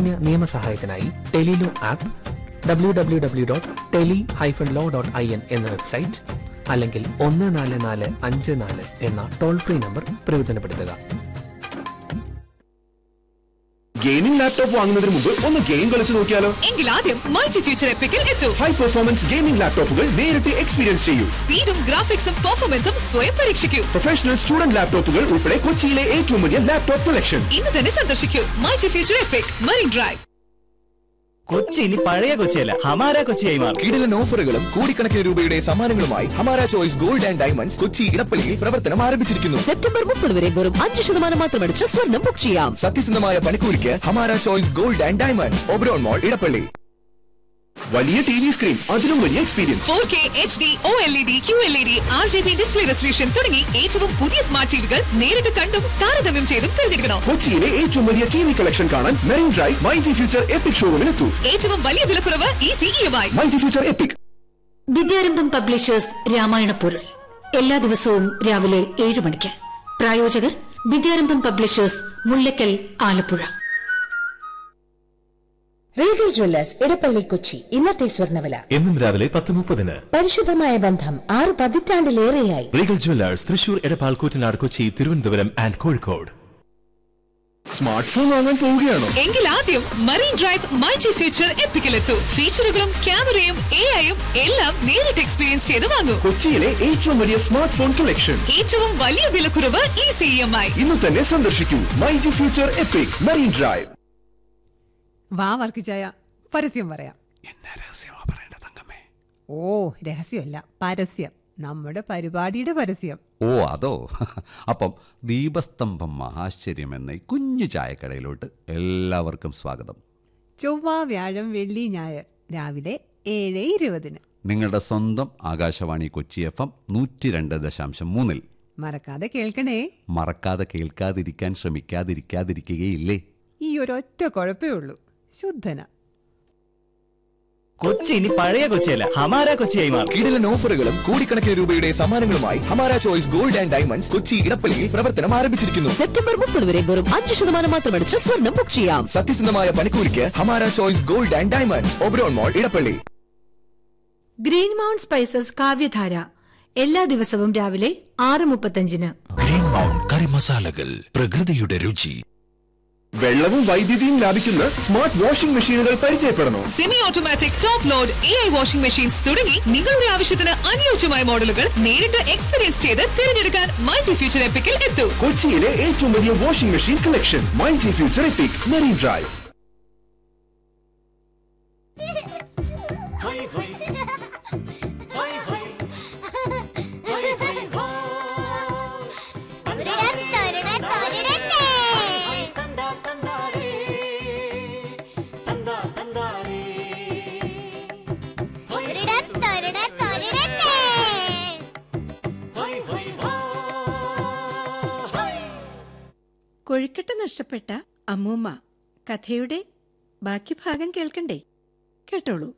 സൗജന്യ നിയമസഹായത്തിനായി tele law app W W W dot tele hyphen law dot I N എന്ന website അല്ലെങ്കിൽ ഒന്ന് നാല് നാല് അഞ്ച് നാല് എന്ന ടോൾ ഫ്രീ നമ്പർ പ്രയോജനപ്പെടുത്തുക ഗെയിമിംഗ് ലാപ്ടോപ്പ് വാങ്ങുന്നതിന് മുമ്പ് ഒന്ന് ഗെയിം കളിച്ചു നോക്കിയാലോ എങ്കിൽ ആദ്യം മൾട്ടി ഫ്യൂച്ചർ എപ്പിക്കിൽ എത്തൂ ഹൈ പെർഫോമൻസ് ഗെയിമിംഗ് ലാപ്ടോപ്പുകൾ നേരിട്ട് എക്സ്പീരിയൻസ് ചെയ്യൂ സ്പീഡും ഗ്രാഫിക്സും പെർഫോമൻസും സ്വയം പരീക്ഷിക്കൂ പ്രൊഫഷണൽ സ്റ്റുഡന്റ് ലാപ്ടോപ്പുകൾ ഉൾപ്പെടെ കൊച്ചിയിലെ ഏറ്റവും വലിയ ലാപ്ടോപ്പ് കളക്ഷൻ ഇന്ന് തന്നെ സന്ദർശിക്കൂ Multi Future Epic Marine Drive Kochi ഇനി പഴയ കൊച്ചിയല്ല ഹമാര കൊച്ചിയായി മാറും കിടിലൻ ഓഫറുകളും കോടിക്കണക്കിന് രൂപയുടെ സമ്മാനങ്ങളുമായി Hamara Choice Gold and Diamonds Kochi ഇടപ്പള്ളിയിൽ പ്രവർത്തനം ആരംഭിച്ചിരിക്കുന്നു സെപ്റ്റംബർ മുപ്പത് വരെ വെറും അഞ്ച് ശതമാനം മാത്രമടിച്ച് സ്വർണം ബുക്ക് ചെയ്യാം സത്യസന്ധമായ പണിക്കൂലിക്ക് Hamara Choice Gold and Diamonds Oberon Mall Edappally വലിയ ടി വി സ്ക്രീൻ അതിലും വലിയ experience four K H D O L E D Q L E D R G B display resolution തുടങ്ങി ഏറ്റവും പുതിയ സ്മാർട്ട് ടിവികൾ നേരിട്ട് കണ്ടും താരതമ്യം ചെയ്തും തിരഞ്ഞെടുക്കണം കൊച്ചിയിലെ ഏറ്റവും വലിയ ടി വി കളക്ഷൻ കാണാൻ Marine Drive My G Future Epic ഷോറൂമിലെത്തൂ ഏറ്റവും വലിയ വിലക്കുറവ് easy E M I My G Future Epic Vidyarambham publishers Ramayana പൊരുൾ എല്ലാ ദിവസവും രാവിലെ ഏഴ് മണിക്ക് പ്രായോജകർ Vidyarambham publishers Mullakkal Alappuzha Regal Jewellers Edappally Kochi ഇന്നത്തെ സ്വർണ്ണവില എന്നും രാവിലെ പത്ത് മുപ്പതിന് പരിശുദ്ധമായ ബന്ധം ആറ് പതിറ്റാണ്ടിലേറെയായി Regal Jewellers Thrissur Edappal Koottanad Kochi Thiruvananthapuram and Kozhikode smart phone വാങ്ങാൻ പോവുകയാണോ എങ്കിൽ ആദ്യം മറീൻ ഡ്രൈവ് മൾട്ടി ഫ്യൂച്ചർ എപ്പിക്കിൽ എത്തൂ ഫീച്ചറുകളും ക്യാമറയും എ ഐയും എല്ലാം നേരിട്ട് എക്സ്പീരിയൻസ് ചെയ്ത് വാങ്ങൂ കൊച്ചിയിലെ ഏറ്റവും വലിയ സ്മാർട്ട് ഫോൺ കളക്ഷൻ ഏറ്റവും വലിയ വിലക്കുറവ് easy E M I ഇന്ന് തന്നെ സന്ദർശിക്കൂ My G Future Epic Marine Drive വാ വർക്കിച്ചായ പരസ്യം പറയാം ഓ രഹസ്യമല്ല പരസ്യം നമ്മുടെ പരിപാടിയുടെ പരസ്യം ഓ അതോ അപ്പം ദീപസ്തംഭം മഹാശ്ചര്യം എന്ന ഈ കുഞ്ഞു ചായക്കടയിലോട്ട് എല്ലാവർക്കും സ്വാഗതം ചൊവ്വ വ്യാഴം വെള്ളി ഞായർ രാവിലെ ഏഴ് ഇരുപതിന് നിങ്ങളുടെ സ്വന്തം ആകാശവാണി കൊച്ചി എഫ് എം നൂറ്റി രണ്ട് ദശാംശം മൂന്നിൽ മറക്കാതെ കേൾക്കണേ മറക്കാതെ കേൾക്കാതിരിക്കാൻ ശ്രമിക്കാതിരിക്കാതിരിക്കുകയില്ലേ ഈ ഒരൊറ്റ കുഴപ്പേ ഉള്ളൂ ശുദ്ധന കൊച്ചി ഇനി പഴയ കൊച്ചിയല്ല ഹമാര കൊച്ചിയായി മാറും കിടിലൻ ഓഫറുകളും കോടിക്കണക്കിന് രൂപയുടെ സമ്മാനങ്ങളുമായി Hamara Choice Gold and Diamonds Kochi ഇടപ്പള്ളിയിൽ പ്രവർത്തനം ആരംഭിച്ചിരിക്കുന്നു സെപ്റ്റംബർ മുപ്പത് വരെ വെറും അഞ്ച് ശതമാനം മാത്രമടിച്ച് സ്വർണം ബുക്ക് ചെയ്യാം സത്യസന്ധമായ പണിക്കൂലിക്ക് Hamara Choice Gold and Diamonds Oberon Mall Edappally Green Mount Spices കാവ്യധാര എല്ലാ ദിവസവും രാവിലെ ആറ് മുപ്പത്തഞ്ചിന് ഗ്രീൻ മൗണ്ട് കറി മസാലകൾ പ്രകൃതിയുടെ രുചി വെള്ളവും വൈദ്യുതിയും ലാഭിക്കുന്ന സ്മാർട്ട് വാഷിംഗ് മെഷീനുകൾ പരിചയപ്പെടണോ semi automatic top load A I washing machines തുടങ്ങി നിങ്ങളുടെ ആവശ്യത്തിന് അനുയോജ്യമായ മോഡലുകൾ നേരിട്ട് എക്സ്പീരിയൻസ് ചെയ്ത് തിരഞ്ഞെടുക്കാൻ മൾട്ടി ഫ്യൂച്ചർ എപ്പിക്കിൽ എത്തൂ കൊച്ചിയിലെ ഏറ്റവും വലിയ washing machine collection My G Future Epic Marine Drive കൊഴുക്കട്ട നഷ്ടപ്പെട്ട അമ്മൂമ്മ കഥയുടെ ബാക്കി ഭാഗം കേൾക്കണ്ടേ കേട്ടോളൂ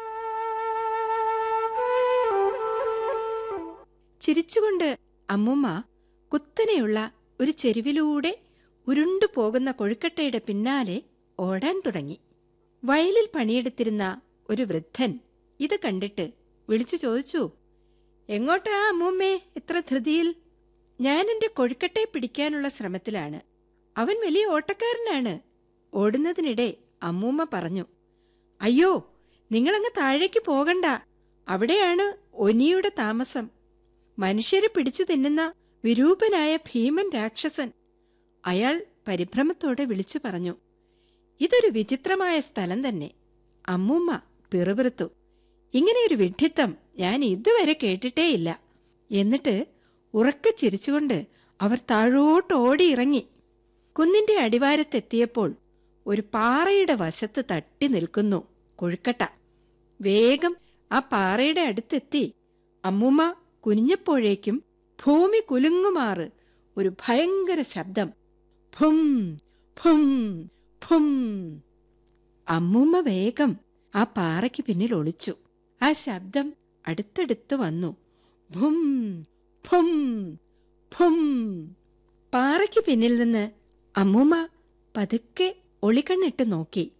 ചിരിച്ചുകൊണ്ട് അമ്മൂമ്മ കുത്തനെയുള്ള ഒരു ചെരുവിലൂടെ ഉരുണ്ടു പോകുന്ന കൊഴുക്കട്ടയുടെ പിന്നാലെ ഓടാൻ തുടങ്ങി വയലിൽ പണിയെടുത്തിരുന്ന ഒരു വൃദ്ധൻ ഇത് കണ്ടിട്ട് വിളിച്ചു ചോദിച്ചു എങ്ങോട്ടാ അമ്മൂമ്മേ ഇത്ര ധൃതിയിൽ ഞാൻ എന്റെ കൊഴുക്കട്ടയെ പിടിക്കാനുള്ള ശ്രമത്തിലാണ് അവൻ വലിയ ഓട്ടക്കാരനാണ് ഓടുന്നതിനിടെ അമ്മൂമ്മ പറഞ്ഞു അയ്യോ നിങ്ങളങ്ങ് താഴേക്ക് പോകണ്ട അവിടെയാണ് ഒനിയുടെ താമസം മനുഷ്യരെ പിടിച്ചു തിന്നുന്ന വിരൂപനായ ഭീമൻ രാക്ഷസൻ അയാൾ പരിഭ്രമത്തോടെ വിളിച്ചു പറഞ്ഞു ഇതൊരു വിചിത്രമായ സ്ഥലം തന്നെ അമ്മൂമ്മ പിറുപിറുത്തു ഇങ്ങനെയൊരു വിഡ്ഢിത്തം ഞാൻ ഇതുവരെ കേട്ടിട്ടേയില്ല എന്നിട്ട് ഉറക്കെ ചിരിച്ചുകൊണ്ട് അവർ താഴോട്ട് ഓടിയിറങ്ങി കുന്നിന്റെ അടിവാരത്തെത്തിയപ്പോൾ ഒരു പാറയുടെ വശത്ത് തട്ടി നിൽക്കുന്നു കൊഴുക്കട്ട വേഗം ആ പാറയുടെ അടുത്തെത്തി അമ്മൂമ്മ കുനിഞ്ഞപ്പോഴേക്കും ഭൂമി കുലുങ്ങുമാറ് ഒരു ഭയങ്കര ശബ്ദം ഭും ഭും ഭും അമ്മൂമ്മ വേഗം ആ പാറയ്ക്ക് പിന്നിൽ ഒളിച്ചു ആ ശബ്ദം അടുത്തടുത്ത് വന്നു ഭും ഭും ഭും പാറയ്ക്ക് പിന്നിൽ നിന്ന് അമ്മൂമ്മ പതുക്കെ ഒളിക്കണ്ണിട്ട് നോക്കി